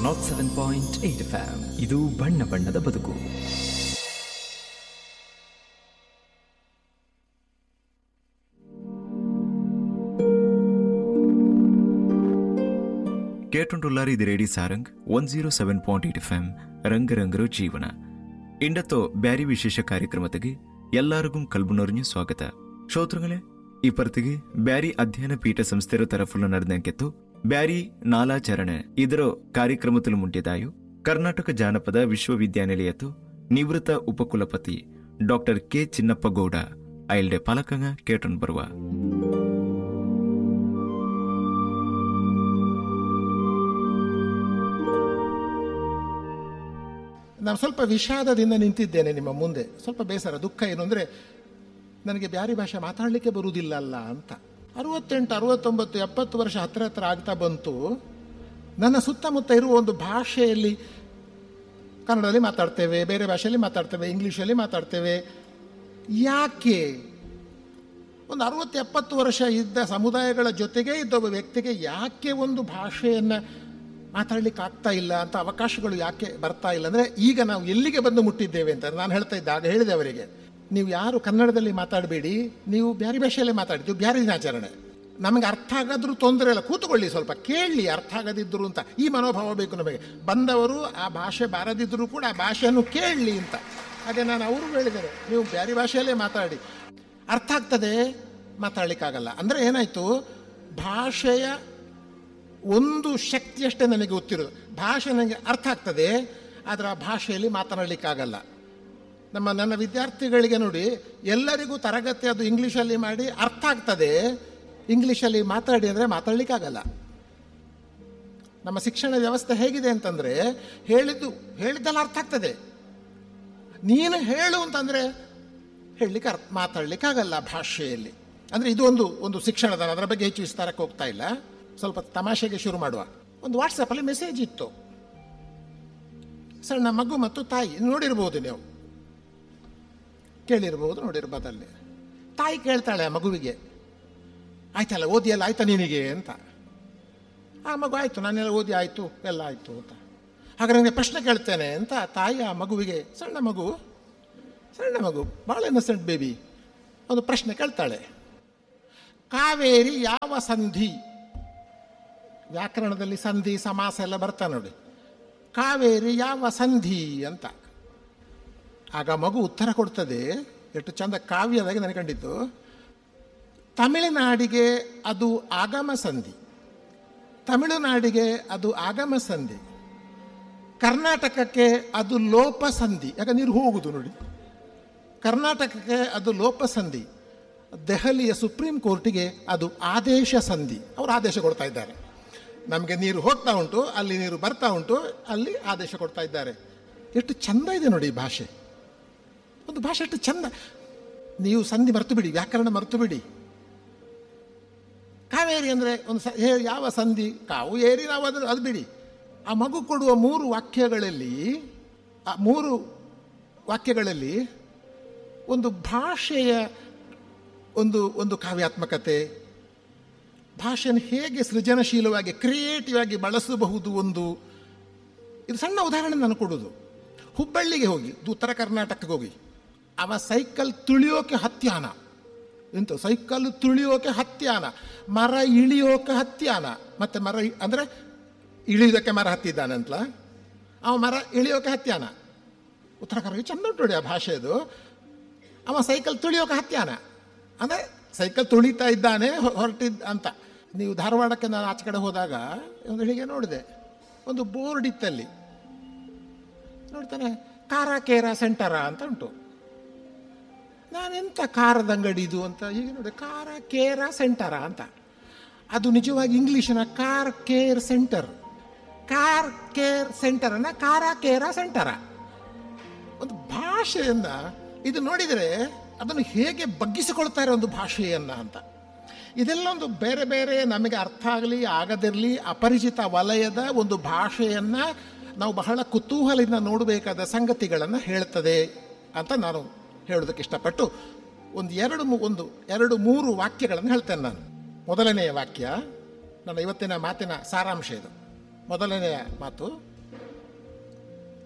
not seven point eight FM ಇದು ಬಣ್ಣ ಬಣ್ಣದ ಬದುಕು കേട്ടുണ്ടുള്ളാർ ഇത് radio Sarang one zero seven point eight F M ರಂಗರಂಗರು ಜೀವನ ಇಂಡತ್ತೋ ಬ್ಯಾರಿ ವಿಶೇಷ ಕಾರ್ಯಕ್ರಮತೆಗೆ ಎಲ್ಲರಿಗೂ ಕಲ್ಬುನೊರ್ഞ്ഞു ಸ್ವಾಗತ ಶ್ರೋತೃಗಳೇ ಇಪ್ಪರ್ತಿಗೆ ಬ್ಯಾರಿ ಅಧ್ಯಯನ ಪೀಠ ಸಂಸ್ಥೆರ ತರಫುಲು ನಡೆದಂಕೆತ್ತು ಬ್ಯಾರಿ ನಾಲಾಚರಣೆ ಇದರ ಕಾರ್ಯಕ್ರಮത്തിൽ ಮುಂಟಿದಾಯು ಕರ್ನಾಟಕ ಜಾನಪದ ವಿಶ್ವವಿದ್ಯಾನಿಲಯತ್ತು ನಿವೃತ್ತ ಉಪಕುಲಪತಿ ಡಾಕ್ಟರ್ ಕೆ ಚಿನ್ನಪ್ಪ ಗೌಡ ಅಯಲ್ಡೆ ಪಾಲಕಂಗ ಕೇಟನ್ ಬರುವ ನಾನು ಸ್ವಲ್ಪ ವಿಷಾದದಿಂದ ನಿಂತಿದ್ದೇನೆ ನಿಮ್ಮ ಮುಂದೆ ಸ್ವಲ್ಪ ಬೇಸರ ದುಃಖ ಏನು ಅಂದರೆ ನನಗೆ ಬ್ಯಾರಿ ಭಾಷೆ ಮಾತಾಡಲಿಕ್ಕೆ ಬರುವುದಿಲ್ಲ ಅಲ್ಲ ಅಂತ ಅರವತ್ತೆಂಟು ಅರವತ್ತೊಂಬತ್ತು ಎಪ್ಪತ್ತು ವರ್ಷ ಹತ್ರ ಹತ್ರ ಆಗ್ತಾ ಬಂತು ನನ್ನ ಸುತ್ತಮುತ್ತ ಇರುವ ಒಂದು ಭಾಷೆಯಲ್ಲಿ ಕನ್ನಡದಲ್ಲಿ ಮಾತಾಡ್ತೇವೆ ಬೇರೆ ಭಾಷೆಯಲ್ಲಿ ಮಾತಾಡ್ತೇವೆ ಇಂಗ್ಲೀಷಲ್ಲಿ ಮಾತಾಡ್ತೇವೆ ಯಾಕೆ ಒಂದು ಅರವತ್ತು ಎಪ್ಪತ್ತು ವರ್ಷ ಇದ್ದ ಸಮುದಾಯಗಳ ಜೊತೆಗೆ ಇದ್ದ ಒಬ್ಬ ವ್ಯಕ್ತಿಗೆ ಯಾಕೆ ಒಂದು ಭಾಷೆಯನ್ನು ಮಾತಾಡ್ಲಿಕ್ಕೆ ಆಗ್ತಾ ಇಲ್ಲ ಅಂತ ಅವಕಾಶಗಳು ಯಾಕೆ ಬರ್ತಾ ಇಲ್ಲ ಅಂದರೆ ಈಗ ನಾವು ಎಲ್ಲಿಗೆ ಬಂದು ಮುಟ್ಟಿದ್ದೇವೆ ಅಂತ ನಾನು ಹೇಳ್ತಾ ಇದ್ದೆ ಆಗ ಹೇಳಿದೆ ಅವರಿಗೆ ನೀವು ಯಾರು ಕನ್ನಡದಲ್ಲಿ ಮಾತಾಡಬೇಡಿ ನೀವು ಬ್ಯಾರಿ ಭಾಷೆಯಲ್ಲೇ ಮಾತಾಡಿದ್ದು ಬ್ಯಾರಿ ದಿನಾಚರಣೆ ನಮಗೆ ಅರ್ಥ ಆಗಾದ್ರೂ ತೊಂದರೆ ಇಲ್ಲ ಕೂತ್ಕೊಳ್ಳಿ ಸ್ವಲ್ಪ ಕೇಳಿ ಅರ್ಥ ಆಗದಿದ್ದರು ಅಂತ ಈ ಮನೋಭಾವ ಬೇಕು ನಮಗೆ ಬಂದವರು ಆ ಭಾಷೆ ಬಾರದಿದ್ದರೂ ಕೂಡ ಆ ಭಾಷೆಯನ್ನು ಕೇಳಲಿ ಅಂತ ಹಾಗೆ ನಾನು ಅವರು ಹೇಳಿದ್ದೇನೆ ನೀವು ಬ್ಯಾರಿ ಭಾಷೆಯಲ್ಲೇ ಮಾತಾಡಿ ಅರ್ಥ ಆಗ್ತದೆ ಮಾತಾಡಲಿಕ್ಕಾಗಲ್ಲ ಅಂದರೆ ಏನಾಯಿತು ಭಾಷೆಯ ಒಂದು ಶಕ್ತಿಯಷ್ಟೇ ನನಗೆ ಗೊತ್ತಿರೋದು ಭಾಷೆ ನನಗೆ ಅರ್ಥ ಆಗ್ತದೆ ಆದರೆ ಆ ಭಾಷೆಯಲ್ಲಿ ಮಾತನಾಡಲಿಕ್ಕಾಗಲ್ಲ ನಮ್ಮ ನನ್ನ ವಿದ್ಯಾರ್ಥಿಗಳಿಗೆ ನೋಡಿ ಎಲ್ಲರಿಗೂ ತರಗತಿ ಅದು ಇಂಗ್ಲೀಷಲ್ಲಿ ಮಾಡಿ ಅರ್ಥ ಆಗ್ತದೆ ಇಂಗ್ಲೀಷಲ್ಲಿ ಮಾತಾಡಿ ಅಂದರೆ ಮಾತಾಡಲಿಕ್ಕಾಗಲ್ಲ ನಮ್ಮ ಶಿಕ್ಷಣ ವ್ಯವಸ್ಥೆ ಹೇಗಿದೆ ಅಂತಂದರೆ ಹೇಳಿದ್ದು ಹೇಳಿದ್ದೆಲ್ಲ ಅರ್ಥ ಆಗ್ತದೆ ನೀನು ಹೇಳು ಅಂತಂದರೆ ಹೇಳಲಿಕ್ಕೆ ಅರ್ಥ ಮಾತಾಡಲಿಕ್ಕಾಗಲ್ಲ ಭಾಷೆಯಲ್ಲಿ ಅಂದರೆ ಇದು ಒಂದು ಒಂದು ಶಿಕ್ಷಣದ ಅದರ ಬಗ್ಗೆ ಹೆಚ್ಚು ವಿಸ್ತಾರಕ್ಕೆ ಹೋಗ್ತಾ ಇಲ್ಲ ಸ್ವಲ್ಪ ತಮಾಷೆಗೆ ಶುರು ಮಾಡುವ ಒಂದು ವಾಟ್ಸಪ್ಪಲ್ಲಿ ಮೆಸೇಜ್ ಇತ್ತು ಸಣ್ಣ ಮಗು ಮತ್ತು ತಾಯಿ ನೋಡಿರ್ಬೋದು ನೀವು ಕೇಳಿರ್ಬೋದು ನೋಡಿರ್ಬೋದಲ್ಲಿ ತಾಯಿ ಕೇಳ್ತಾಳೆ ಆ ಮಗುವಿಗೆ ಆಯ್ತಲ್ಲ ಓದಿಯಲ್ಲ ಆಯ್ತಾ ನಿನಗೆ ಅಂತ ಆ ಮಗು ಆಯಿತು ನಾನೆಲ್ಲ ಓದಿ ಆಯಿತು ಎಲ್ಲ ಆಯಿತು ಅಂತ ಹಾಗಾದ್ರೆ ನನಗೆ ಪ್ರಶ್ನೆ ಕೇಳ್ತೇನೆ ಅಂತ ತಾಯಿ ಆ ಮಗುವಿಗೆ ಸಣ್ಣ ಮಗು ಸಣ್ಣ ಮಗು ಭಾಳ ಇನ್ನಸೆಂಟ್ ಬೇಬಿ ಒಂದು ಪ್ರಶ್ನೆ ಕೇಳ್ತಾಳೆ ಕಾವೇರಿ ಯಾವ ಸಂಧಿ ವ್ಯಾಕರಣದಲ್ಲಿ ಸಂಧಿ ಸಮಾಸ ಎಲ್ಲ ಬರ್ತಾ ನೋಡಿ ಕಾವೇರಿ ಯಾವ ಸಂಧಿ ಅಂತ ಆಗ ಮಗು ಉತ್ತರ ಕೊಡ್ತದೆ ಎಷ್ಟು ಚಂದ ಕಾವ್ಯದಾಗಿ ನನಗೆ ಕಂಡಿತ್ತು ತಮಿಳುನಾಡಿಗೆ ಅದು ಆಗಮ ಸಂಧಿ ತಮಿಳುನಾಡಿಗೆ ಅದು ಆಗಮ ಸಂಧಿ ಕರ್ನಾಟಕಕ್ಕೆ ಅದು ಲೋಪ ಸಂಧಿ ಯಾಕ ನೀರು ಹೋಗುದು ನೋಡಿ ಕರ್ನಾಟಕಕ್ಕೆ ಅದು ಲೋಪ ಸಂಧಿ ದೆಹಲಿಯ ಸುಪ್ರೀಂ ಕೋರ್ಟಿಗೆ ಅದು ಆದೇಶ ಸಂಧಿ ಅವರು ಆದೇಶ ಕೊಡ್ತಾ ಇದ್ದಾರೆ ನಮಗೆ ನೀರು ಹೋಗ್ತಾ ಉಂಟು ಅಲ್ಲಿ ನೀರು ಬರ್ತಾ ಉಂಟು ಅಲ್ಲಿ ಆದೇಶ ಕೊಡ್ತಾ ಇದ್ದಾರೆ ಎಷ್ಟು ಚಂದ ಇದೆ ನೋಡಿ ಈ ಭಾಷೆ ಒಂದು ಭಾಷೆ ಎಷ್ಟು ಚಂದ ನೀವು ಸಂಧಿ ಮರೆತು ಬಿಡಿ ವ್ಯಾಕರಣ ಮರೆತು ಬಿಡಿ ಕಾವೇರಿ ಅಂದರೆ ಒಂದು ಸ ಹೇ- ಯಾವ ಸಂಧಿ ಕಾವು ಏರಿ ನಾವು ಅದು ಅದು ಬಿಡಿ ಆ ಮಗು ಕೊಡುವ ಮೂರು ವಾಕ್ಯಗಳಲ್ಲಿ ಆ ಮೂರು ವಾಕ್ಯಗಳಲ್ಲಿ ಒಂದು ಭಾಷೆಯ ಒಂದು ಒಂದು ಕಾವ್ಯಾತ್ಮಕತೆ ಭಾಷೆಯನ್ನು ಹೇಗೆ ಸೃಜನಶೀಲವಾಗಿ ಕ್ರಿಯೇಟಿವ್ ಆಗಿ ಬಳಸಬಹುದು ಒಂದು ಇದು ಸಣ್ಣ ಉದಾಹರಣೆ ನಾನು ಕೊಡೋದು ಹುಬ್ಬಳ್ಳಿಗೆ ಹೋಗಿ ಇದು ಉತ್ತರ ಕರ್ನಾಟಕಕ್ಕೆ ಹೋಗಿ ಅವ ಸೈಕಲ್ ತುಳಿಯೋಕೆ ಹತ್ಯಾನ ಎಂತ ಸೈಕಲ್ ತುಳಿಯೋಕೆ ಹತ್ಯಾನ ಮರ ಇಳಿಯೋಕೆ ಹತ್ಯಾನ ಮತ್ತೆ ಮರ ಇ- ಅಂದ್ರೆ ಇಳಿಯೋದಕ್ಕೆ ಮರ ಹತ್ತಿದ್ದಾನಂತಲ ಅವ ಮರ ಇಳಿಯೋಕೆ ಹತ್ಯಾನ ಉತ್ತರ ಕರ್ನಾಟಕ ಚಂದ ಉಂಟು ನೋಡಿ ಆ ಭಾಷೆದು ಅವ ಸೈಕಲ್ ತುಳಿಯೋಕೆ ಹತ್ಯಾನ ಅಂದರೆ ಸೈಕಲ್ ತುಳಿತಾ ಇದ್ದಾನೆ ಹೊ- ಹೊರಟಿದ್ದ ಅಂತ ನೀವು ಧಾರವಾಡಕ್ಕೆ ನಾನು ಆಚೆ ಕಡೆ ಹೋದಾಗ ಒಂದು ಹೀಗೆ ನೋಡಿದೆ ಒಂದು ಬೋರ್ಡ್ ಇತ್ತಲ್ಲಿ ನೋಡ್ತಾನೆ ಕಾರ ಕೇರ ಸೆಂಟರ ಅಂತ ಉಂಟು ನಾನೆಂತ ಕಾರದ ಅಂಗಡಿ ಇದು ಅಂತ ಹೀಗೆ ನೋಡಿ ಕಾರ ಕೇರ ಸೆಂಟರ ಅಂತ ಅದು ನಿಜವಾಗಿ ಇಂಗ್ಲೀಷಿನ car care centre car care ಸೆಂಟರನ್ನ ಕಾರ ಕೇರ ಸೆಂಟರ ಒಂದು ಭಾಷೆಯನ್ನ ಇದು ನೋಡಿದರೆ ಅದನ್ನು ಹೇಗೆ ಬಗ್ಗಿಸಿಕೊಳ್ತಾರೆ ಒಂದು ಭಾಷೆಯನ್ನ ಅಂತ ಇದೆಲ್ಲ ಒಂದು ಬೇರೆ ಬೇರೆ ನಮಗೆ ಅರ್ಥ ಆಗಲಿ ಆಗದಿರಲಿ ಅಪರಿಚಿತ ವಲಯದ ಒಂದು ಭಾಷೆಯನ್ನ ನಾವು ಬಹಳ ಕುತೂಹಲದಿಂದ ನೋಡಬೇಕಾದ ಸಂಗತಿಗಳನ್ನು ಹೇಳ್ತದೆ ಅಂತ ನಾನು ಹೇಳೋದಕ್ಕೆ ಇಷ್ಟಪಟ್ಟು ಒಂದು ಎರಡು ಮೂ- ಒಂದು ಎರಡು ಮೂರು ವಾಕ್ಯಗಳನ್ನು ಹೇಳ್ತೇನೆ ನಾನು ಮೊದಲನೆಯ ವಾಕ್ಯ ನನ್ನ ಇವತ್ತಿನ ಮಾತಿನ ಸಾರಾಂಶ ಇದು ಮೊದಲನೆಯ ಮಾತು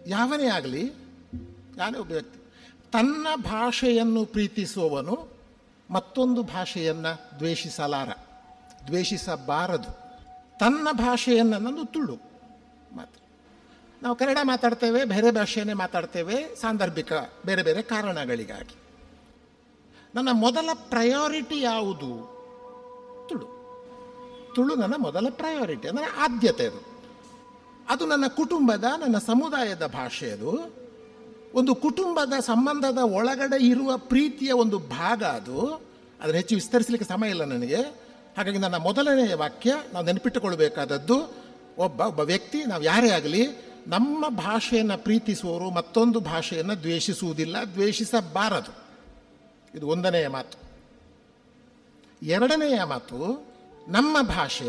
ಯಾವನೇ ಆಗಲಿ ಯಾನೇ ಒಬ್ಬ ವ್ಯಕ್ತಿ ತನ್ನ ಭಾಷೆಯನ್ನು ಪ್ರೀತಿಸುವವನು ಮತ್ತೊಂದು ಭಾಷೆಯನ್ನು ದ್ವೇಷಿಸಲಾರ ದ್ವೇಷಿಸಬಾರದು ತನ್ನ ಭಾಷೆಯನ್ನು ನಂದು ತುಳು ಮಾತು ನಾವು ಕನ್ನಡ ಮಾತಾಡ್ತೇವೆ ಬೇರೆ ಭಾಷೆಯನ್ನೇ ಮಾತಾಡ್ತೇವೆ ಸಾಂದರ್ಭಿಕ ಬೇರೆ ಬೇರೆ ಕಾರಣಗಳಿಗಾಗಿ ನನ್ನ ಮೊದಲ ಪ್ರಯಾರಿಟಿ ಯಾವುದು ತುಳು ತುಳು ನನ್ನ ಮೊದಲ ಪ್ರಯಾರಿಟಿ ಅಂದರೆ ಆದ್ಯತೆ ಅದು ಅದು ನನ್ನ ಕುಟುಂಬದ ನನ್ನ ಸಮುದಾಯದ ಭಾಷೆ ಅದು ಒಂದು ಕುಟುಂಬದ ಸಂಬಂಧದ ಒಳಗಡೆ ಇರುವ ಪ್ರೀತಿಯ ಒಂದು ಭಾಗ ಅದು ಅದನ್ನು ಹೆಚ್ಚು ವಿಸ್ತರಿಸಲಿಕ್ಕೆ ಸಮಯ ಇಲ್ಲ ನನಗೆ ಹಾಗಾಗಿ ನನ್ನ ಮೊದಲನೆಯ ವಾಕ್ಯ ನಾವು ನೆನಪಿಟ್ಟುಕೊಳ್ಬೇಕಾದದ್ದು ಒಬ್ಬ ಒಬ್ಬ ವ್ಯಕ್ತಿ ನಾವು ಯಾರೇ ಆಗಲಿ ನಮ್ಮ ಭಾಷೆಯನ್ನು ಪ್ರೀತಿಸುವವರು ಮತ್ತೊಂದು ಭಾಷೆಯನ್ನು ದ್ವೇಷಿಸುವುದಿಲ್ಲ ದ್ವೇಷಿಸಬಾರದು ಇದು ಒಂದನೆಯ ಮಾತು ಎರಡನೆಯ ಮಾತು ನಮ್ಮ ಭಾಷೆ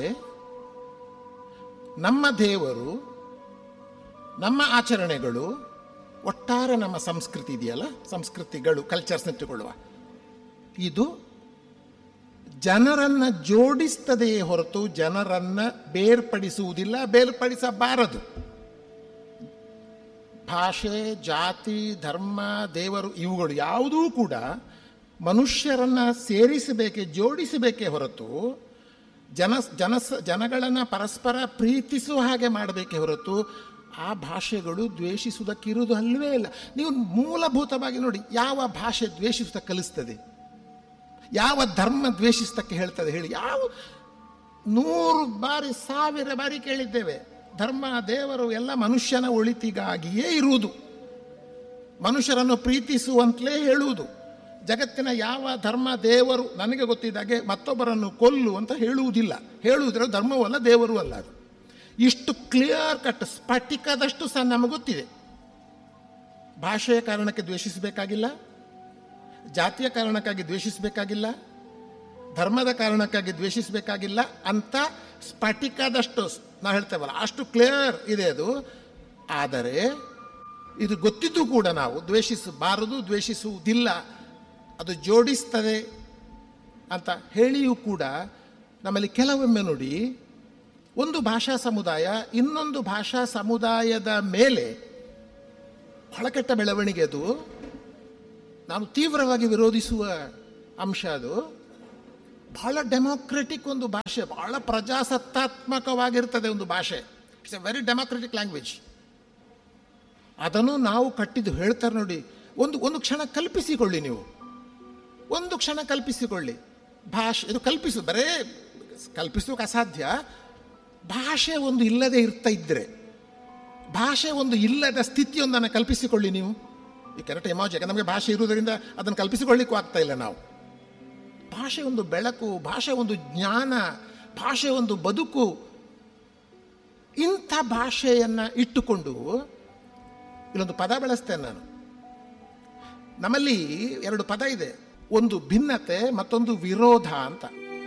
ನಮ್ಮ ದೇವರು ನಮ್ಮ ಆಚರಣೆಗಳು ಒಟ್ಟಾರೆ ನಮ್ಮ ಸಂಸ್ಕೃತಿ ಇದೆಯಲ್ಲ ಸಂಸ್ಕೃತಿಗಳು ಕಲ್ಚರ್ಸ್ ಇಟ್ಟುಕೊಳ್ಳುವ ಇದು ಜನರನ್ನ ಜೋಡಿಸ್ತದೆಯೇ ಹೊರತು ಜನರನ್ನ ಬೇರ್ಪಡಿಸುವುದಿಲ್ಲ ಬೇರ್ಪಡಿಸಬಾರದು ಭಾಷೆ ಜಾತಿ ಧರ್ಮ ದೇವರು ಇವುಗಳು ಯಾವುದೂ ಕೂಡ ಮನುಷ್ಯರನ್ನ ಸೇರಿಸಬೇಕೆ ಜೋಡಿಸಬೇಕೇ ಹೊರತು ಜನ ಜನಸ ಜನಗಳನ್ನು ಪರಸ್ಪರ ಪ್ರೀತಿಸುವ ಹಾಗೆ ಮಾಡಬೇಕೇ ಹೊರತು ಆ ಭಾಷೆಗಳು ದ್ವೇಷಿಸುವುದಕ್ಕಿರುವುದು ಅಲ್ವೇ ಇಲ್ಲ ನೀವು ಮೂಲಭೂತವಾಗಿ ನೋಡಿ ಯಾವ ಭಾಷೆ ದ್ವೇಷಿಸುತ್ತ ಕಲಿಸ್ತದೆ ಯಾವ ಧರ್ಮ ದ್ವೇಷಿಸ್ತಕ್ಕೆ ಹೇಳ್ತದೆ ಹೇಳಿ ಯಾವ ನೂರು ಬಾರಿ ಸಾವಿರ ಬಾರಿ ಕೇಳಿದ್ದೇವೆ ಧರ್ಮ ದೇವರು ಎಲ್ಲ ಮನುಷ್ಯನ ಒಳಿತಿಗಾಗಿಯೇ ಇರುವುದು ಮನುಷ್ಯರನ್ನು ಪ್ರೀತಿಸುವಂತಲೇ ಹೇಳುವುದು ಜಗತ್ತಿನ ಯಾವ ಧರ್ಮ ದೇವರು ನನಗೆ ಗೊತ್ತಿದ್ದಾಗೆ ಮತ್ತೊಬ್ಬರನ್ನು ಕೊಲ್ಲು ಅಂತ ಹೇಳುವುದಿಲ್ಲ ಹೇಳುವುದರ ಧರ್ಮವೂ ಅಲ್ಲ ದೇವರು ಅಲ್ಲ ಅದು ಇಷ್ಟು ಕ್ಲಿಯರ್ ಕಟ್ ಸ್ಫಟಿಕದಷ್ಟು ಸಹ ನಮಗೆ ಗೊತ್ತಿದೆ ಭಾಷೆಯ ಕಾರಣಕ್ಕೆ ದ್ವೇಷಿಸಬೇಕಾಗಿಲ್ಲ ಜಾತಿಯ ಕಾರಣಕ್ಕಾಗಿ ದ್ವೇಷಿಸಬೇಕಾಗಿಲ್ಲ ಧರ್ಮದ ಕಾರಣಕ್ಕಾಗಿ ದ್ವೇಷಿಸಬೇಕಾಗಿಲ್ಲ ಅಂತ ಸ್ಫಟಿಕದಷ್ಟು ನಾವು ಹೇಳ್ತೇವಲ್ಲ ಅಷ್ಟು ಕ್ಲಿಯರ್ ಇದೆ ಅದು ಆದರೆ ಇದು ಗೊತ್ತಿದ್ದು ಕೂಡ ನಾವು ದ್ವೇಷಿಸಬಾರದು ದ್ವೇಷಿಸುವುದಿಲ್ಲ ಅದು ಜೋಡಿಸ್ತದೆ ಅಂತ ಹೇಳಿಯೂ ಕೂಡ ನಮ್ಮಲ್ಲಿ ಕೆಲವೊಮ್ಮೆ ನೋಡಿ ಒಂದು ಭಾಷಾ ಸಮುದಾಯ ಇನ್ನೊಂದು ಭಾಷಾ ಸಮುದಾಯದ ಮೇಲೆ ಬಹಳ ಕೆಟ್ಟ ಬೆಳವಣಿಗೆ ಅದು ನಾನು ತೀವ್ರವಾಗಿ ವಿರೋಧಿಸುವ ಅಂಶ ಅದು ಬಹಳ ಡೆಮೋಕ್ರೆಟಿಕ್ ಒಂದು ಭಾಷೆ ಬಹಳ ಪ್ರಜಾಸತ್ತಾತ್ಮಕವಾಗಿರ್ತದೆ ಒಂದು ಭಾಷೆ it's a very democratic language ಅದನ್ನು ನಾವು ಕಟ್ಟಿದ್ದು ಹೇಳ್ತಾರೆ ನೋಡಿ ಒಂದು ಒಂದು ಕ್ಷಣ ಕಲ್ಪಿಸಿಕೊಳ್ಳಿ ನೀವು ಒಂದು ಕ್ಷಣ ಕಲ್ಪಿಸಿಕೊಳ್ಳಿ ಭಾಷೆ ಇದು ಕಲ್ಪಿಸು ಬರೇ ಕಲ್ಪಿಸೋಕೆ ಅಸಾಧ್ಯ ಭಾಷೆ ಒಂದು ಇಲ್ಲದೆ ಇರ್ತಾ ಇದ್ದರೆ ಭಾಷೆ ಒಂದು ಇಲ್ಲದ ಸ್ಥಿತಿಯೊಂದನ್ನು ಕಲ್ಪಿಸಿಕೊಳ್ಳಿ ನೀವು ಈ ಕರೆಕ್ಟ್ ಎಮಾಜ್ ಯಾಕಂದ್ರೆ ನಮಗೆ ಭಾಷೆ ಇರುವುದರಿಂದ ಅದನ್ನು ಕಲ್ಪಿಸಿಕೊಳ್ಳಿಕ್ಕೂ ಆಗ್ತಾ ಇಲ್ಲ ನಾವು ಭಾಷೆ ಒಂದು ಬೆಳಕು ಭಾಷೆ ಒಂದು ಜ್ಞಾನ ಭಾಷೆ ಒಂದು ಬದುಕು ಇಂಥ ಭಾಷೆಯನ್ನು ಇಟ್ಟುಕೊಂಡು ಇಲ್ಲೊಂದು ಪದ ಬಳಸ್ತೇನೆ ನಾನು ನಮ್ಮಲ್ಲಿ ಎರಡು ಪದ ಇದೆ ಒಂದು ಭಿನ್ನತೆ ಮತ್ತೊಂದು ವಿರೋಧ ಅಂತ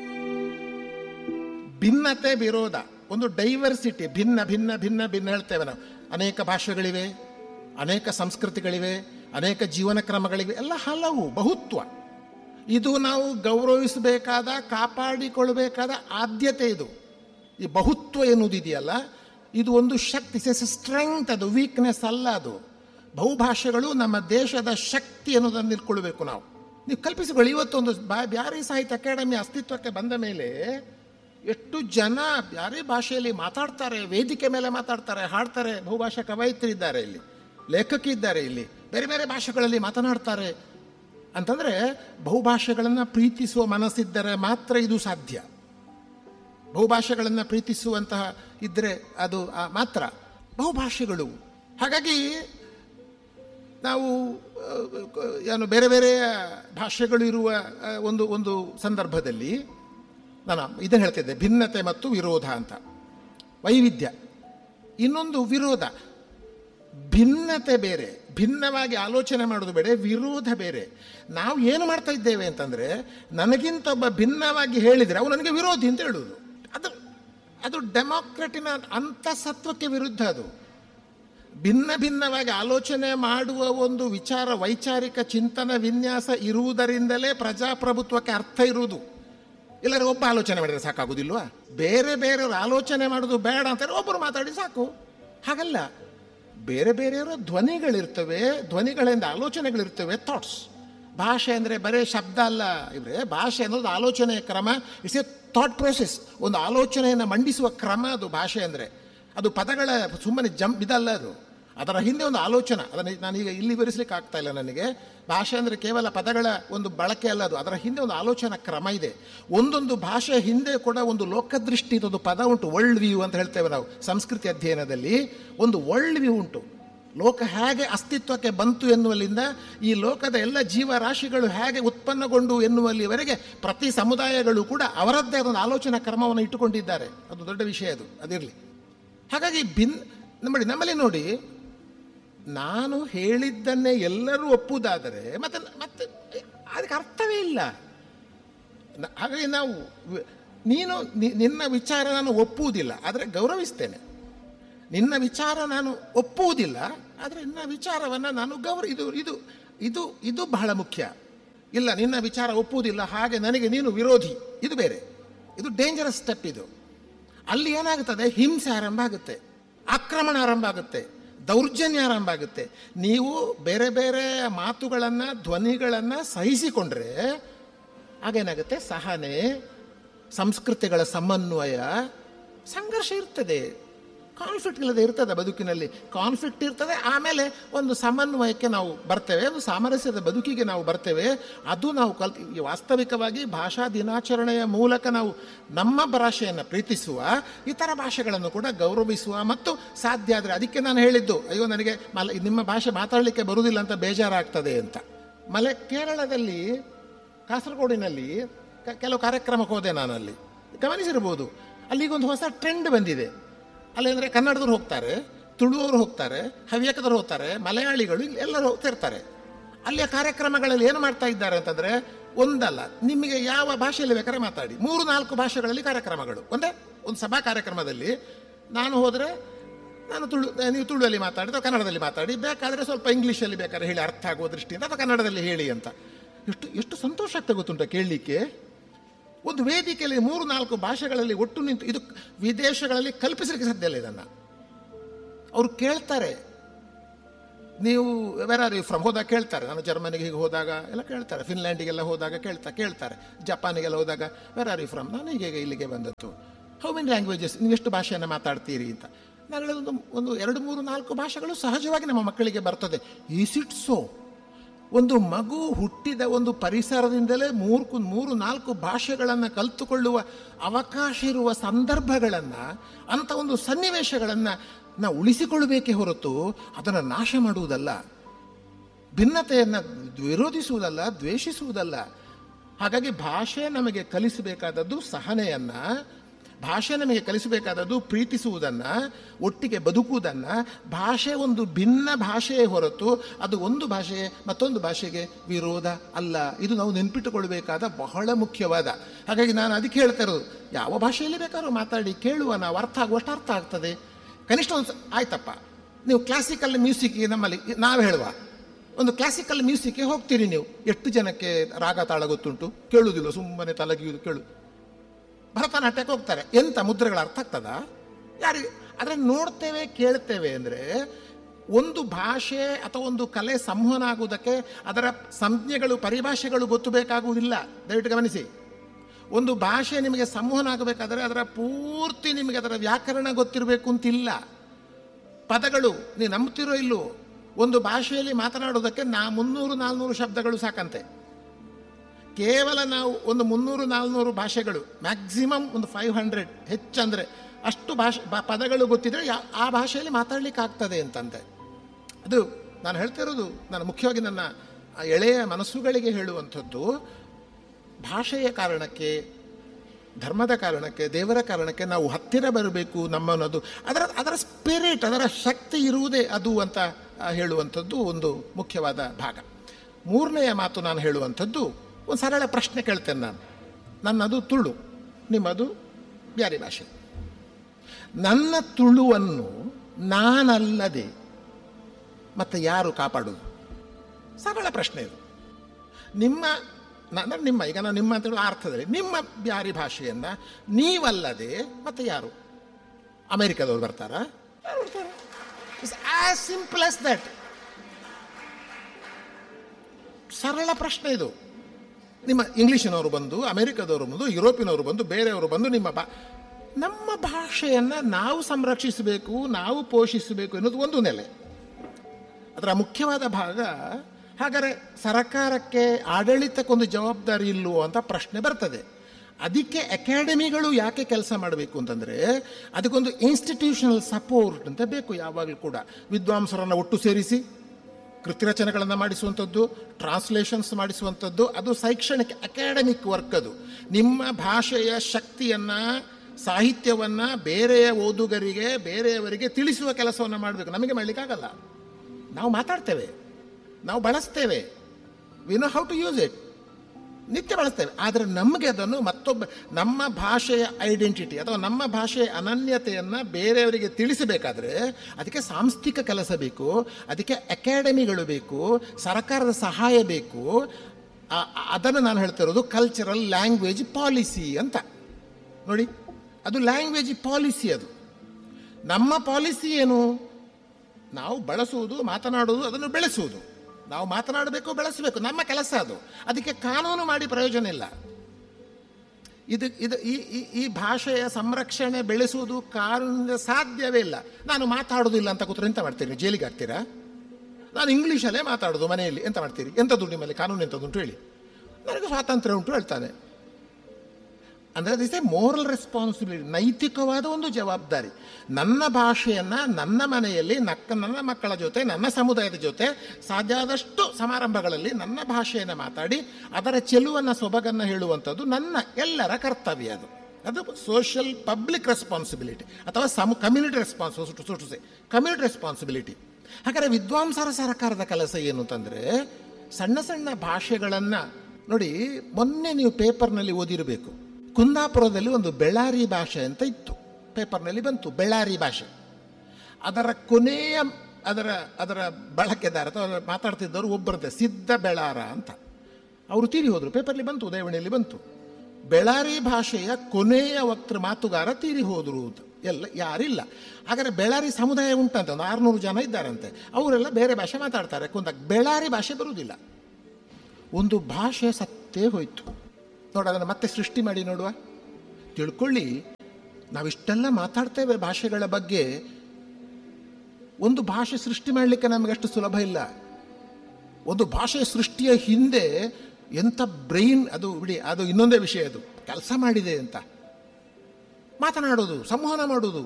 ಭಿನ್ನತೆ ವಿರೋಧ ಒಂದು ಡೈವರ್ಸಿಟಿ ಭಿನ್ನ ಭಿನ್ನ ಭಿನ್ನ ಭಿನ್ನ ಹೇಳ್ತೇವೆ ನಾವು ಅನೇಕ ಭಾಷೆಗಳಿವೆ ಅನೇಕ ಸಂಸ್ಕೃತಿಗಳಿವೆ ಅನೇಕ ಜೀವನ ಕ್ರಮಗಳಿವೆ ಎಲ್ಲ ಹಲವು ಬಹುತ್ವ ಇದು ನಾವು ಗೌರವಿಸಬೇಕಾದ ಕಾಪಾಡಿಕೊಳ್ಬೇಕಾದ ಆದ್ಯತೆ ಇದು ಈ ಬಹುತ್ವ ಎನ್ನುವುದಿದೆಯಲ್ಲ ಇದು ಒಂದು ಶಕ್ತಿ ಇಸ್ ಸ್ಟ್ರೆಂಗ್ತ್ ಅದು ವೀಕ್ನೆಸ್ ಅಲ್ಲ ಅದು ಬಹುಭಾಷೆಗಳು ನಮ್ಮ ದೇಶದ ಶಕ್ತಿ ಅನ್ನೋದನ್ನು ನಿಲ್ಕೊಳ್ಬೇಕು ನಾವು ನೀವು ಕಲ್ಪಿಸಿಕೊಳ್ಳಿ ಇವತ್ತೊಂದು ಬಾ ಬ್ಯಾರಿ ಸಾಹಿತ್ಯ ಅಕಾಡೆಮಿ ಅಸ್ತಿತ್ವಕ್ಕೆ ಬಂದ ಮೇಲೆ ಎಷ್ಟು ಜನ ಬ್ಯಾರಿ ಭಾಷೆಯಲ್ಲಿ ಮಾತಾಡ್ತಾರೆ ವೇದಿಕೆ ಮೇಲೆ ಮಾತಾಡ್ತಾರೆ ಹಾಡ್ತಾರೆ ಬಹುಭಾಷಾ ಕವಯಿತ್ರಿದ್ದಾರೆ ಇಲ್ಲಿ ಲೇಖಕಿ ಇದ್ದಾರೆ ಇಲ್ಲಿ ಬೇರೆ ಬೇರೆ ಭಾಷೆಗಳಲ್ಲಿ ಮಾತನಾಡ್ತಾರೆ ಅಂತಂದರೆ ಬಹುಭಾಷೆಗಳನ್ನು ಪ್ರೀತಿಸುವ ಮನಸ್ಸಿದ್ದರೆ ಮಾತ್ರ ಇದು ಸಾಧ್ಯ ಬಹುಭಾಷೆಗಳನ್ನು ಪ್ರೀತಿಸುವಂತಹ ಇದ್ದರೆ ಅದು ಆ ಮಾತ್ರ ಬಹುಭಾಷೆಗಳು ಹಾಗಾಗಿ ನಾವು ಆ, ಏನು ಬೇರೆ ಬೇರೆ ಭಾಷೆಗಳು ಇರುವ ಆ, ಒಂದು ಒಂದು ಸಂದರ್ಭದಲ್ಲಿ ನಾನು ಇದನ್ನು ಹೇಳ್ತಿದ್ದೆ ಭಿನ್ನತೆ ಮತ್ತು ವಿರೋಧ ಅಂತ ವೈವಿಧ್ಯ ಇನ್ನೊಂದು ವಿರೋಧ ಭಿನ್ನತೆ ಬೇರೆ ಭಿನ್ನವಾಗಿ ಆಲೋಚನೆ ಮಾಡೋದು ಬೇರೆ ವಿರೋಧ ಬೇರೆ ನಾವು ಏನು ಮಾಡ್ತಾ ಇದ್ದೇವೆ ಅಂತಂದರೆ ನನಗಿಂತ ಒಬ್ಬ ಭಿನ್ನವಾಗಿ ಹೇಳಿದರೆ ಅವು ನನಗೆ ವಿರೋಧಿ ಅಂತ ಹೇಳುವುದು ಅದು ಅದು ಡೆಮಾಕ್ರೆಟಿನ ಅಂತಸತ್ವಕ್ಕೆ ವಿರುದ್ಧ ಅದು ಭಿನ್ನ ಭಿನ್ನವಾಗಿ ಆಲೋಚನೆ ಮಾಡುವ ಒಂದು ವಿಚಾರ ವೈಚಾರಿಕ ಚಿಂತನ ವಿನ್ಯಾಸ ಇರುವುದರಿಂದಲೇ ಪ್ರಜಾಪ್ರಭುತ್ವಕ್ಕೆ ಅರ್ಥ ಇರುವುದು ಇಲ್ಲದ್ರೆ ಒಬ್ಬ ಆಲೋಚನೆ ಮಾಡಿದರೆ ಸಾಕಾಗುದಿಲ್ವಾ ಬೇರೆ ಬೇರೆಯವರು ಆಲೋಚನೆ ಮಾಡೋದು ಬೇಡ ಅಂತಾರೆ ಒಬ್ಬರು ಮಾತಾಡಿ ಸಾಕು ಹಾಗಲ್ಲ ಬೇರೆ ಬೇರೆಯವರ ಧ್ವನಿಗಳಿರ್ತವೆ ಧ್ವನಿಗಳಿಂದ ಆಲೋಚನೆಗಳಿರ್ತವೆ ಥಾಟ್ಸ್ ಭಾಷೆ ಅಂದರೆ ಬರೀ ಶಬ್ದ ಅಲ್ಲ ಇವ್ರೆ ಭಾಷೆ ಅನ್ನೋದು ಆಲೋಚನೆಯ ಕ್ರಮ ಇಟ್ಸ್ ಎ ಥಾಟ್ ಪ್ರೋಸೆಸ್ ಒಂದು ಆಲೋಚನೆಯನ್ನು ಮಂಡಿಸುವ ಕ್ರಮ ಅದು ಭಾಷೆ ಅಂದರೆ ಅದು ಪದಗಳ ಸುಮ್ಮನೆ ಜಂಪ್ ಇದಲ್ಲ ಅದು ಅದರ ಹಿಂದೆ ಒಂದು ಆಲೋಚನೆ ಅದನ್ನು ನಾನೀಗ ಇಲ್ಲಿ ವಿವರಿಸಲಿಕ್ಕೆ ಆಗ್ತಾ ಇಲ್ಲ ನನಗೆ ಭಾಷೆ ಅಂದರೆ ಕೇವಲ ಪದಗಳ ಒಂದು ಬಳಕೆ ಅಲ್ಲ ಅದು ಅದರ ಹಿಂದೆ ಒಂದು ಆಲೋಚನಾ ಕ್ರಮ ಇದೆ ಒಂದೊಂದು ಭಾಷೆಯ ಹಿಂದೆ ಕೂಡ ಒಂದು ಲೋಕದೃಷ್ಟಿ ಇದೊಂದು ಪದ ಉಂಟು ವರ್ಲ್ಡ್ ವ್ಯೂ ಅಂತ ಹೇಳ್ತೇವೆ ನಾವು ಸಂಸ್ಕೃತಿ ಅಧ್ಯಯನದಲ್ಲಿ ಒಂದು ವರ್ಲ್ಡ್ ವ್ಯೂ ಉಂಟು ಲೋಕ ಹೇಗೆ ಅಸ್ತಿತ್ವಕ್ಕೆ ಬಂತು ಎನ್ನುವಲ್ಲಿಂದ ಈ ಲೋಕದ ಎಲ್ಲ ಜೀವರಾಶಿಗಳು ಹೇಗೆ ಉತ್ಪನ್ನಗೊಂಡು ಎನ್ನುವಲ್ಲಿವರೆಗೆ ಪ್ರತಿ ಸಮುದಾಯಗಳು ಕೂಡ ಅವರದ್ದೇ ಅದೊಂದು ಆಲೋಚನಾ ಕ್ರಮವನ್ನು ಇಟ್ಟುಕೊಂಡಿದ್ದಾರೆ ಅದು ದೊಡ್ಡ ವಿಷಯ ಅದು ಅದಿರಲಿ ಹಾಗಾಗಿ ಭಿನ್ ನೋಡಿ ನಮ್ಮಲ್ಲಿ ನೋಡಿ ನಾನು ಹೇಳಿದ್ದನ್ನೇ ಎಲ್ಲರೂ ಒಪ್ಪುವುದಾದರೆ ಮತ್ತೆ ಮತ್ತೆ ಅದಕ್ಕೆ ಅರ್ಥವೇ ಇಲ್ಲ ನ- ಹಾಗಾಗಿ ನಾವು ವ- ನೀನು ನಿ- ನಿನ್ನ ವಿಚಾರ ನಾನು ಒಪ್ಪುವುದಿಲ್ಲ ಆದರೆ ಗೌರವಿಸ್ತೇನೆ ನಿನ್ನ ವಿಚಾರ ನಾನು ಒಪ್ಪುವುದಿಲ್ಲ ಆದರೆ ನಿನ್ನ ವಿಚಾರವನ್ನು ನಾನು ಗೌರವ ಇದು ಇದು ಇದು ಇದು ಬಹಳ ಮುಖ್ಯ ಇಲ್ಲ ನಿನ್ನ ವಿಚಾರ ಒಪ್ಪುವುದಿಲ್ಲ ಹಾಗೆ ನನಗೆ ನೀನು ವಿರೋಧಿ ಇದು ಬೇರೆ ಇದು ಡೇಂಜರಸ್ ಸ್ಟೆಪ್ ಇದು ಅಲ್ಲಿ ಏನಾಗುತ್ತದೆ ಹಿಂಸೆ ಆರಂಭ ಆಗುತ್ತೆ ಆಕ್ರಮಣ ಆರಂಭ ಆಗುತ್ತೆ ದೌರ್ಜನ್ಯ ಆರಂಭ ಆಗುತ್ತೆ ನೀವು ಬೇರೆ ಬೇರೆ ಮಾತುಗಳನ್ನು ಧ್ವನಿಗಳನ್ನು ಸಹಿಸಿಕೊಂಡ್ರೆ ಆಗೇನಾಗುತ್ತೆ ಸಹನೆ ಸಂಸ್ಕೃತಿಗಳ ಸಮನ್ವಯ ಸಂಘರ್ಷ ಇರ್ತದೆ ಕಾನ್ಫ್ಲಿಕ್ಟ್ ಇಲ್ಲದೆ ಇರ್ತದೆ ಬದುಕಿನಲ್ಲಿ ಕಾನ್ಫ್ಲಿಕ್ಟ್ ಇರ್ತದೆ ಆಮೇಲೆ ಒಂದು ಸಮನ್ವಯಕ್ಕೆ ನಾವು ಬರ್ತೇವೆ ಒಂದು ಸಾಮರಸ್ಯದ ಬದುಕಿಗೆ ನಾವು ಬರ್ತೇವೆ ಅದು ನಾವು ಕಲ್ ಈ ವಾಸ್ತವಿಕವಾಗಿ ಭಾಷಾ ದಿನಾಚರಣೆಯ ಮೂಲಕ ನಾವು ನಮ್ಮ ಭಾಷೆಯನ್ನು ಪ್ರೀತಿಸುವ ಇತರ ಭಾಷೆಗಳನ್ನು ಕೂಡ ಗೌರವಿಸುವ ಮತ್ತು ಸಾಧ್ಯ ಆದರೆ ಅದಕ್ಕೆ ನಾನು ಹೇಳಿದ್ದು ಅಯ್ಯೋ ನನಗೆ ಮಲ ನಿಮ್ಮ ಭಾಷೆ ಮಾತಾಡಲಿಕ್ಕೆ ಬರುವುದಿಲ್ಲ ಅಂತ ಬೇಜಾರಾಗ್ತದೆ ಅಂತ ಮಲೆ ಕೇರಳದಲ್ಲಿ ಕಾಸರಗೋಡಿನಲ್ಲಿ ಕ- ಕೆಲವು ಕಾರ್ಯಕ್ರಮಕ್ಕೆ ಹೋದೆ ನಾನು ಅಲ್ಲಿ ಗಮನಿಸಿರ್ಬೋದು ಅಲ್ಲಿಗೊಂದು ಹೊಸ ಟ್ರೆಂಡ್ ಬಂದಿದೆ ಅಲ್ಲಿ ಅಂದರೆ ಕನ್ನಡದವ್ರು ಹೋಗ್ತಾರೆ ತುಳುವವರು ಹೋಗ್ತಾರೆ ಹವ್ಯಕದವ್ರು ಹೋಗ್ತಾರೆ ಮಲಯಾಳಿಗಳು ಇಲ್ಲಿ ಎಲ್ಲರೂ ಹೋಗ್ತಾ ಇರ್ತಾರೆ ಅಲ್ಲಿಯ ಕಾರ್ಯಕ್ರಮಗಳಲ್ಲಿ ಏನು ಮಾಡ್ತಾ ಇದ್ದಾರೆ ಅಂತಂದರೆ ಒಂದಲ್ಲ ನಿಮಗೆ ಯಾವ ಭಾಷೆಯಲ್ಲಿ ಬೇಕಾದ್ರೆ ಮಾತಾಡಿ ಮೂರು ನಾಲ್ಕು ಭಾಷೆಗಳಲ್ಲಿ ಕಾರ್ಯಕ್ರಮಗಳು ಒಂದೇ ಒಂದು ಸಭಾ ಕಾರ್ಯಕ್ರಮದಲ್ಲಿ ನಾನು ಹೋದರೆ ನಾನು ತುಳು ನೀವು ತುಳುವಲ್ಲಿ ಮಾತಾಡಿ ಅಥವಾ ಕನ್ನಡದಲ್ಲಿ ಮಾತಾಡಿ ಬೇಕಾದರೆ ಸ್ವಲ್ಪ ಇಂಗ್ಲೀಷಲ್ಲಿ ಬೇಕಾದ್ರೆ ಹೇಳಿ ಅರ್ಥ ಆಗುವ ದೃಷ್ಟಿಯಿಂದ ಅಥವಾ ಕನ್ನಡದಲ್ಲಿ ಹೇಳಿ ಅಂತ ಎಷ್ಟು ಎಷ್ಟು ಸಂತೋಷ ಆಗ್ತಾ ಗೊತ್ತುಂಟ ಕೇಳಲಿಕ್ಕೆ ಒಂದು ವೇದಿಕೆಯಲ್ಲಿ ಮೂರು ನಾಲ್ಕು ಭಾಷೆಗಳಲ್ಲಿ ಒಟ್ಟು ನಿಂತು ಇದು ವಿದೇಶಗಳಲ್ಲಿ ಕಲ್ಪಿಸಲಿಕ್ಕೆ ಸಾಧ್ಯ ಇಲ್ಲ ಇದನ್ನು ಅವರು ಕೇಳ್ತಾರೆ ನೀವು ವೆರ್ ಆರ್ ಯು ಫ್ರಮ್ ಹೋದಾಗ ಕೇಳ್ತಾರೆ ನಾನು ಜರ್ಮನಿಗೆ ಹೀಗೆ ಹೋದಾಗ ಎಲ್ಲ ಕೇಳ್ತಾರೆ ಫಿನ್ಲ್ಯಾಂಡಿಗೆಲ್ಲ ಹೋದಾಗ ಕೇಳ್ತಾ ಕೇಳ್ತಾರೆ ಜಪಾನಿಗೆಲ್ಲ ಹೋದಾಗ ವೆರ್ ಆರ್ ಯು ಫ್ರಮ್ ನಾನು ಹೀಗೆ ಇಲ್ಲಿಗೆ ಬಂದದ್ದು ಹೌ ಮೆನಿ ಲ್ಯಾಂಗ್ವೇಜಸ್ ನೀವು ಎಷ್ಟು ಭಾಷೆಯನ್ನು ಮಾತಾಡ್ತೀರಿ ಅಂತ ನಾನು ಹೇಳೋದು ಒಂದು ಎರಡು ಮೂರು ನಾಲ್ಕು ಭಾಷೆಗಳು ಸಹಜವಾಗಿ ನಮ್ಮ ಮಕ್ಕಳಿಗೆ ಬರ್ತದೆ ಈಸ್ ಇಟ್ ಸೋ ಒಂದು ಮಗು ಹುಟ್ಟಿದ ಒಂದು ಪರಿಸರದಿಂದಲೇ ಮೂರು ಮೂರು ನಾಲ್ಕು ಭಾಷೆಗಳನ್ನು ಕಲಿತುಕೊಳ್ಳುವ ಅವಕಾಶ ಇರುವ ಸಂದರ್ಭಗಳನ್ನು ಅಂಥ ಒಂದು ಸನ್ನಿವೇಶಗಳನ್ನು ನಾವು ಉಳಿಸಿಕೊಳ್ಳಬೇಕೇ ಹೊರತು ಅದನ್ನು ನಾಶ ಮಾಡುವುದಲ್ಲ ಭಿನ್ನತೆಯನ್ನು ವಿರೋಧಿಸುವುದಲ್ಲ ದ್ವೇಷಿಸುವುದಲ್ಲ ಹಾಗಾಗಿ ಭಾಷೆ ನಮಗೆ ಕಲಿಸಬೇಕಾದದ್ದು ಸಹನೆಯನ್ನು ಭಾಷೆ ನಮಗೆ ಕಲಿಸಬೇಕಾದದ್ದು ಪ್ರೀತಿಸುವುದನ್ನು ಒಟ್ಟಿಗೆ ಬದುಕುವುದನ್ನು ಭಾಷೆ ಒಂದು ಭಿನ್ನ ಭಾಷೆಯೇ ಹೊರತು ಅದು ಒಂದು ಭಾಷೆ ಮತ್ತೊಂದು ಭಾಷೆಗೆ ವಿರೋಧ ಅಲ್ಲ ಇದು ನಾವು ನೆನ್ಪಿಟ್ಟುಕೊಳ್ಬೇಕಾದ ಬಹಳ ಮುಖ್ಯವಾದ ಹಾಗಾಗಿ ನಾನು ಅದಕ್ಕೆ ಹೇಳ್ತಾ ಇರೋದು ಯಾವ ಭಾಷೆಯಲ್ಲಿ ಬೇಕಾದ್ರೂ ಮಾತಾಡಿ ಕೇಳುವ ನಾವು ಅರ್ಥ ಆಗುವಷ್ಟು ಅರ್ಥ ಆಗ್ತದೆ ಕನಿಷ್ಠ ಒಂದು ಸ- ಆಯ್ತಪ್ಪ ನೀವು ಕ್ಲಾಸಿಕಲ್ ಮ್ಯೂಸಿಕ್ಗೆ ನಮ್ಮಲ್ಲಿ ನಾವು ಹೇಳುವ ಒಂದು ಕ್ಲಾಸಿಕಲ್ ಮ್ಯೂಸಿಕ್ಗೆ ಹೋಗ್ತೀರಿ ನೀವು ಎಷ್ಟು ಜನಕ್ಕೆ ರಾಗ ತಾಳ ಗೊತ್ತುಂಟು ಕೇಳುವುದಿಲ್ಲ ಸುಮ್ಮನೆ ತಲಗಿಯುವುದು ಕೇಳು ಭರತನಾಟ್ಯಕ್ಕೆ ಹೋಗ್ತಾರೆ ಎಂಥ ಮುದ್ರೆಗಳ ಅರ್ಥ ಆಗ್ತದಾ ಯಾರಿಗೆ ಆದರೆ ನೋಡ್ತೇವೆ ಕೇಳ್ತೇವೆ ಅಂದರೆ ಒಂದು ಭಾಷೆ ಅಥವಾ ಒಂದು ಕಲೆ ಸಂವಹನ ಆಗುವುದಕ್ಕೆ ಅದರ ಸಂಜ್ಞೆಗಳು ಪರಿಭಾಷೆಗಳು ಗೊತ್ತು ಬೇಕಾಗುವುದಿಲ್ಲ ದಯವಿಟ್ಟು ಗಮನಿಸಿ ಒಂದು ಭಾಷೆ ನಿಮಗೆ ಸಂವಹನ ಆಗಬೇಕಾದರೆ ಅದರ ಪೂರ್ತಿ ನಿಮಗೆ ಅದರ ವ್ಯಾಕರಣ ಗೊತ್ತಿರಬೇಕು ಅಂತಿಲ್ಲ ಪದಗಳು ನೀವು ನಂಬ್ತಿರೋ ಇಲ್ಲೋ ಒಂದು ಭಾಷೆಯಲ್ಲಿ ಮಾತನಾಡೋದಕ್ಕೆ ನಾ ಮುನ್ನೂರು ನಾಲ್ನೂರು ಶಬ್ದಗಳು ಸಾಕಂತೆ ಕೇವಲ ನಾವು ಒಂದು ಮುನ್ನೂರು ನಾಲ್ನೂರು ಭಾಷೆಗಳು ಮ್ಯಾಕ್ಸಿಮಮ್ ಒಂದು ಫೈವ್ ಹಂಡ್ರೆಡ್ ಹೆಚ್ಚಂದರೆ ಅಷ್ಟು ಭಾಷೆ ಬ- ಪದಗಳು ಗೊತ್ತಿದ್ರೆ ಯಾ ಆ ಭಾಷೆಯಲ್ಲಿ ಮಾತಾಡಲಿಕ್ಕೆ ಆಗ್ತದೆ ಅಂತಂದೆ ಅದು ನಾನು ಹೇಳ್ತಿರೋದು ನಾನು ಮುಖ್ಯವಾಗಿ ನನ್ನ ಆ ಎಳೆಯ ಮನಸ್ಸುಗಳಿಗೆ ಹೇಳುವಂಥದ್ದು ಭಾಷೆಯ ಕಾರಣಕ್ಕೆ ಧರ್ಮದ ಕಾರಣಕ್ಕೆ ದೇವರ ಕಾರಣಕ್ಕೆ ನಾವು ಹತ್ತಿರ ಬರಬೇಕು ನಮ್ಮನ್ನೋದು ಅದರ ಅದರ ಸ್ಪಿರಿಟ್ ಅದರ ಶಕ್ತಿ ಇರುವುದೇ ಅದು ಅಂತ ಆ, ಹೇಳುವಂಥದ್ದು ಒಂದು ಮುಖ್ಯವಾದ ಭಾಗ ಮೂರನೆಯ ಮಾತು ನಾನು ಹೇಳುವಂಥದ್ದು ಒಂದು ಸರಳ ಪ್ರಶ್ನೆ ಕೇಳ್ತೇನೆ ನಾನು ನನ್ನದು ತುಳು ನಿಮ್ಮದು ಬ್ಯಾರಿ ಭಾಷೆ ನನ್ನ ತುಳುವನ್ನು ನಾನಲ್ಲದೆ ಮತ್ತೆ ಯಾರು ಕಾಪಾಡೋದು ಸರಳ ಪ್ರಶ್ನೆ ಇದು ನಿಮ್ಮ ನಾನು ನಿಮ್ಮ ಈಗ ನಾನು ನಿಮ್ಮ ಅಂತ ಹೇಳುವ ಅರ್ಥದಲ್ಲಿ ನಿಮ್ಮ ಬ್ಯಾರಿ ಭಾಷೆಯನ್ನು ನೀವಲ್ಲದೆ ಮತ್ತೆ ಯಾರು ಅಮೆರಿಕದವ್ರು ಬರ್ತಾರಾ ಯಾರು ಬರ್ತಾರೆ it's as simple as that ಸರಳ ಪ್ರಶ್ನೆ ಇದು ನಿಮ್ಮ ಇಂಗ್ಲೀಷಿನವರು ಬಂದು ಅಮೆರಿಕದವರು ಬಂದು ಯುರೋಪಿನವರು ಬಂದು ಬೇರೆಯವರು ಬಂದು ನಿಮ್ಮ ಬಾ ನಮ್ಮ ಭಾಷೆಯನ್ನು ನಾವು ಸಂರಕ್ಷಿಸಬೇಕು ನಾವು ಪೋಷಿಸಬೇಕು ಎನ್ನುವುದು ಒಂದು ನೆಲೆ ಅದರ ಮುಖ್ಯವಾದ ಭಾಗ ಹಾಗಾದರೆ ಸರಕಾರಕ್ಕೆ ಆಡಳಿತಕ್ಕೊಂದು ಜವಾಬ್ದಾರಿ ಇಲ್ಲವೋ ಅಂತ ಪ್ರಶ್ನೆ ಬರ್ತದೆ ಅದಕ್ಕೆ ಅಕಾಡೆಮಿಗಳು ಯಾಕೆ ಕೆಲಸ ಮಾಡಬೇಕು ಅಂತಂದರೆ ಅದಕ್ಕೊಂದು ಇನ್ಸ್ಟಿಟ್ಯೂಷನಲ್ ಸಪೋರ್ಟ್ ಅಂತ ಬೇಕು ಯಾವಾಗಲೂ ಕೂಡ ವಿದ್ವಾಂಸರನ್ನು ಒಟ್ಟು ಸೇರಿಸಿ ಕೃತಿರಚನೆಗಳನ್ನು ಮಾಡಿಸುವಂಥದ್ದು ಟ್ರಾನ್ಸ್ಲೇಷನ್ಸ್ ಮಾಡಿಸುವಂಥದ್ದು ಅದು ಶೈಕ್ಷಣಿಕ ಅಕಾಡೆಮಿಕ್ ವರ್ಕ್ ಅದು ನಿಮ್ಮ ಭಾಷೆಯ ಶಕ್ತಿಯನ್ನು ಸಾಹಿತ್ಯವನ್ನು ಬೇರೆಯ ಓದುಗರಿಗೆ ಬೇರೆಯವರಿಗೆ ತಿಳಿಸುವ ಕೆಲಸವನ್ನು ಮಾಡಬೇಕು ನಮಗೆ ಮಾಡಲಿಕ್ಕಾಗಲ್ಲ ನಾವು ಮಾತಾಡ್ತೇವೆ ನಾವು ಬಳಸ್ತೇವೆ we know how to use it ನಿತ್ಯ ಬಳಸ್ತೇವೆ ಆದರೆ ನಮಗೆ ಅದನ್ನು ಮತ್ತೊಬ್ಬ ನಮ್ಮ ಭಾಷೆಯ ಐಡೆಂಟಿಟಿ ಅಥವಾ ನಮ್ಮ ಭಾಷೆಯ ಅನನ್ಯತೆಯನ್ನು ಬೇರೆಯವರಿಗೆ ತಿಳಿಸಬೇಕಾದ್ರೆ ಅದಕ್ಕೆ ಸಾಂಸ್ಥಿಕ ಕೆಲಸ ಬೇಕು ಅದಕ್ಕೆ ಅಕಾಡೆಮಿಗಳು ಬೇಕು ಸರ್ಕಾರದ ಸಹಾಯ ಬೇಕು ಆ- ಅದನ್ನು ನಾನು ಹೇಳ್ತಾ ಇರೋದು ಕಲ್ಚರಲ್ ಲ್ಯಾಂಗ್ವೇಜ್ ಪಾಲಿಸಿ ಅಂತ ನೋಡಿ ಅದು ಲ್ಯಾಂಗ್ವೇಜ್ ಪಾಲಿಸಿ ಅದು ನಮ್ಮ ಪಾಲಿಸಿ ಏನು ನಾವು ಬಳಸುವುದು ಮಾತನಾಡುವುದು ಅದನ್ನು ಬೆಳೆಸುವುದು ನಾವು ಮಾತನಾಡಬೇಕು ಬೆಳೆಸಬೇಕು ನಮ್ಮ ಕೆಲಸ ಅದು ಅದಕ್ಕೆ ಕಾನೂನು ಮಾಡಿ ಪ್ರಯೋಜನ ಇಲ್ಲ ಇದು ಇದು ಈ ಈ- ಈ ಭಾಷೆಯ ಸಂರಕ್ಷಣೆ ಬೆಳೆಸುವುದು ಕಾನೂನಿಂದ ಸಾಧ್ಯವೇ ಇಲ್ಲ ನಾನು ಮಾತಾಡೋದಿಲ್ಲ ಅಂತ ಕೂತ್ರೆ ಎಂತ ಮಾಡ್ತೀರಿ ಜೈಲಿಗೆ ಹಾಕ್ತೀರಾ ನಾನು ಇಂಗ್ಲೀಷಲ್ಲೇ ಮಾತಾಡೋದು ಮನೆಯಲ್ಲಿ ಎಂತ ಮಾಡ್ತೀರಿ ಎಂಥದ್ದು ನಿಮ್ಮಲ್ಲಿ ಕಾನೂನು ಎಂಥದ್ದುಂಟು ಹೇಳಿ ನನಗೆ ಸ್ವಾತಂತ್ರ್ಯ ಉಂಟು ಹೇಳ್ತಾನೆ ಅಂದರೆ ದಿಸ್ ಎ ಮೋರಲ್ ರೆಸ್ಪಾನ್ಸಿಬಿಲಿಟಿ ನೈತಿಕವಾದ ಒಂದು ಜವಾಬ್ದಾರಿ ನನ್ನ ಭಾಷೆಯನ್ನು ನನ್ನ ಮನೆಯಲ್ಲಿ ನಕ್ಕ ನನ್ನ ಮಕ್ಕಳ ಜೊತೆ ನನ್ನ ಸಮುದಾಯದ ಜೊತೆ ಸಾಧ್ಯಾದಷ್ಟು ಸಮಾರಂಭಗಳಲ್ಲಿ ನನ್ನ ಭಾಷೆಯನ್ನು ಮಾತಾಡಿ ಅದರ ಚೆಲುವನ್ನು ಸೊಬಗನ್ನು ಹೇಳುವಂಥದ್ದು ನನ್ನ ಎಲ್ಲರ ಕರ್ತವ್ಯ ಅದು ಅದು ಸೋಷಿಯಲ್ ಪಬ್ಲಿಕ್ ರೆಸ್ಪಾನ್ಸಿಬಿಲಿಟಿ ಅಥವಾ some community response community responsibility ಹಾಗಾದರೆ ವಿದ್ವಾಂಸರ ಸರ್ಕಾರದ ಕೆಲಸ ಏನು ಅಂತಂದರೆ ಸಣ್ಣ ಸಣ್ಣ ಭಾಷೆಗಳನ್ನು ನೋಡಿ ಮೊನ್ನೆ ನೀವು ಪೇಪರ್ನಲ್ಲಿ ಓದಿರಬೇಕು ಕುಂದಾಪುರದಲ್ಲಿ ಒಂದು ಬೆಳ್ಳಾರಿ ಭಾಷೆ ಅಂತ ಇತ್ತು ಪೇಪರ್ನಲ್ಲಿ ಬಂತು ಬೆಳ್ಳಾರಿ ಭಾಷೆ ಅದರ ಕೊನೆಯ ಅದರ ಅದರ ಬಳಕೆದಾರ ಅಥವಾ ಅದರ ಮಾತಾಡ್ತಿದ್ದವರು ಒಬ್ಬರದ್ದೇ ಸಿದ್ಧ ಬೆಳಾರ ಅಂತ ಅವರು ತೀರಿ ಹೋದರು ಪೇಪರ್ಲಿ ಬಂತು ಉದಯವಾಣಿಯಲ್ಲಿ ಬಂತು ಬೆಳಾರಿ ಭಾಷೆಯ ಕೊನೆಯ ವಕ್ತೃ ಮಾತುಗಾರ ತೀರಿ ಹೋದರು ಅಂತ ಎಲ್ಲ ಯಾರಿಲ್ಲ ಹಾಗಾದರೆ ಬೆಳಾರಿ ಸಮುದಾಯ ಉಂಟಂತ ಒಂದು ಆರುನೂರು ಜನ ಇದ್ದಾರಂತೆ ಅವರೆಲ್ಲ ಬೇರೆ ಭಾಷೆ ಮಾತಾಡ್ತಾರೆ ಕುಂದ ಬೆಳಾರಿ ಭಾಷೆ ಬರುವುದಿಲ್ಲ ಒಂದು ಭಾಷೆ ಸತ್ತೇ ಹೋಯಿತು ನೋಡ ಅದನ್ನು ಮತ್ತೆ ಸೃಷ್ಟಿ ಮಾಡಿ ನೋಡುವ ತಿಳ್ಕೊಳ್ಳಿ ನಾವಿಷ್ಟೆಲ್ಲ ಮಾತಾಡ್ತೇವೆ ಭಾಷೆಗಳ ಬಗ್ಗೆ ಒಂದು ಭಾಷೆ ಸೃಷ್ಟಿ ಮಾಡಲಿಕ್ಕೆ ನಮಗೆ ಅಷ್ಟು ಸುಲಭ ಇಲ್ಲ ಒಂದು ಭಾಷೆಯ ಸೃಷ್ಟಿಯ ಹಿಂದೆ ಎಂಥ ಬ್ರೈನ್ ಅದು ಬಿಡಿ ಅದು ಇನ್ನೊಂದೇ ವಿಷಯ ಅದು ಕೆಲಸ ಮಾಡಿದೆ ಅಂತ ಮಾತನಾಡೋದು ಸಂವಹನ ಮಾಡೋದು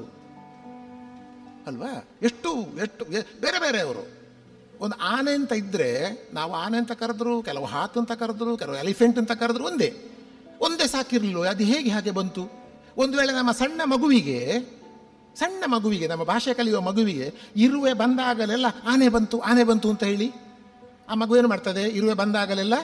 ಅಲ್ವಾ ಎಷ್ಟು ಎಷ್ಟು ಎ- ಬೇರೆ ಬೇರೆ ಅವರು ಒಂದು ಆನೆ ಅಂತ ಇದ್ದರೆ ನಾವು ಆನೆ ಅಂತ ಕರೆದ್ರು ಕೆಲವು ಹಾತ್ ಅಂತ ಕರೆದ್ರು ಕೆಲವು ಎಲಿಫೆಂಟ್ ಅಂತ ಕರೆದ್ರು ಒಂದೇ ಒಂದೇ ಸಾಕಿರ್ಲಿಲ್ಲ ಅದು ಹೇಗೆ ಹಾಗೆ ಬಂತು ಒಂದು ವೇಳೆ ನಮ್ಮ ಸಣ್ಣ ಮಗುವಿಗೆ ಸಣ್ಣ ಮಗುವಿಗೆ ನಮ್ಮ ಭಾಷೆ ಕಲಿಯುವ ಮಗುವಿಗೆ ಇರುವೆ ಬಂದಾಗಲೆಲ್ಲ ಆನೆ ಬಂತು ಆನೆ ಬಂತು ಅಂತ ಹೇಳಿ ಆ ಮಗು ಏನು ಮಾಡ್ತದೆ ಇರುವೆ ಬಂದಾಗಲೆಲ್ಲ